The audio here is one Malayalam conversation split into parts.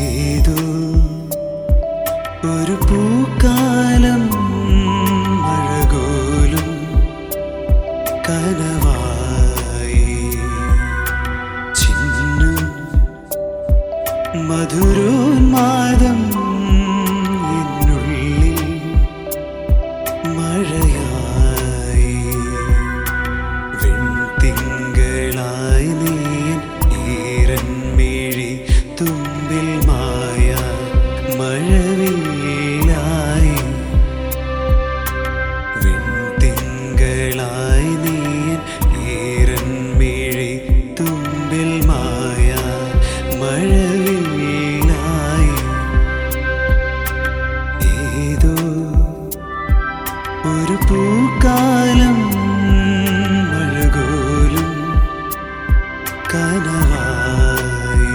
ഏതോ ഒരു പൂക്കാലം മഴകോലും കനവായി ചിന്നു മധുരോന്മാദം എന്നുള്ളിൽ മഴയായി വെൺതിങ്കളായി നീയൻ ഈരൻമിഴി തുമ്പിൽ മായ മഴവില്ലായി വെൺതിങ്കളായി നീയൻ ഈരൻമിഴി തുമ്പിൽ മായ മഴവില്ലായി ഏതോ ഒരു പൂക്കാലം മഴകോലും കനവായി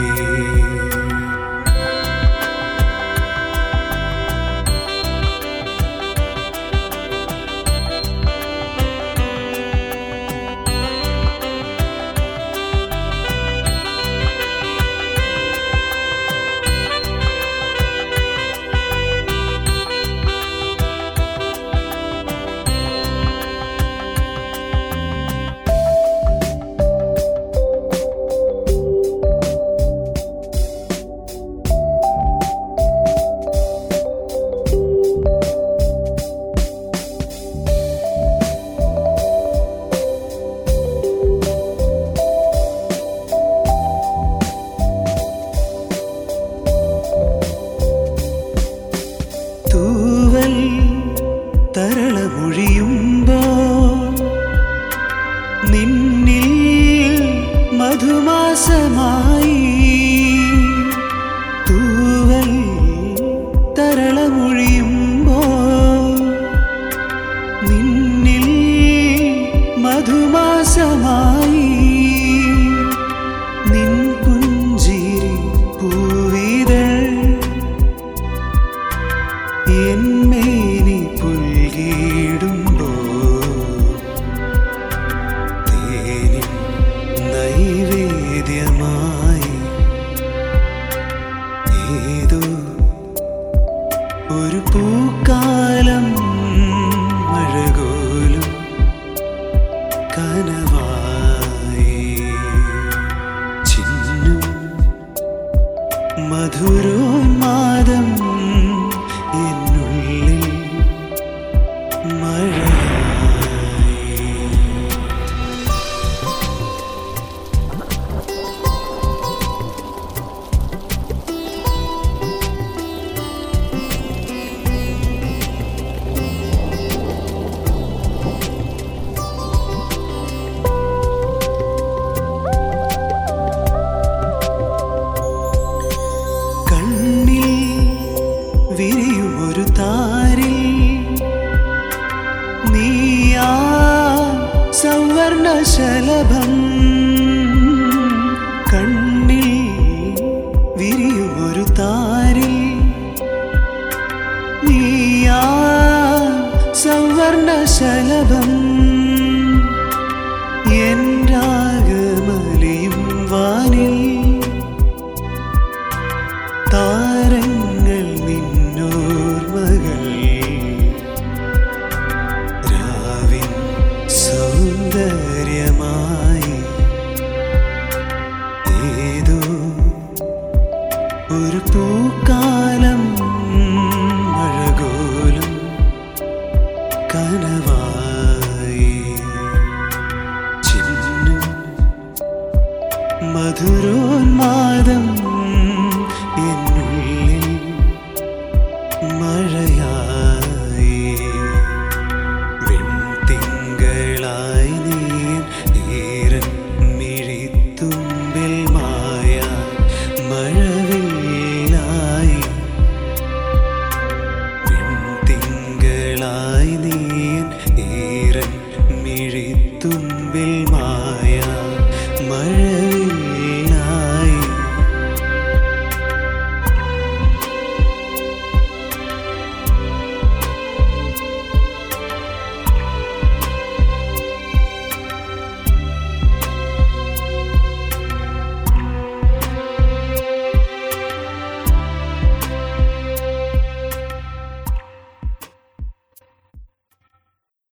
തൂവൽ തരളമൊഴിയുമ്പോൾ നിന്നിൽ മധുമാസമായി തൂവൽ തരളമൊഴിയുമ്പോൾ നിന്നിൽ മധുമാസമായി നിൻ പുഞ്ചിരി പൂവിതൾ എന്മേനി പുൽകിടുമ്പോ തേനിൻ നൈവേദ്യമായി ഏതോ ഒരു പൂക്കാലം മഴകോലും കനവായി ചിന്നും മധുരോന്മാദം എന്നുള്ളിൽ മഴയായി കണ്ണിൽ വിരിയുമൊരു താരിൽ നീയാ സൗവർണശലഭം കണ്ണിൽ വിരിയുമൊരു താരിൽ നീയാ സൗവർണശലഭം എൻ രാഗമലിയും വാനിൽ താരങ്ങൾ നിന്നോർമകൾ രാവിൻ സൗന്ദര്യമായി ഏതോ ഒരു പൂക്കാലം മഴകോലും കനവായി ചിന്നും മധുരോന്മാദം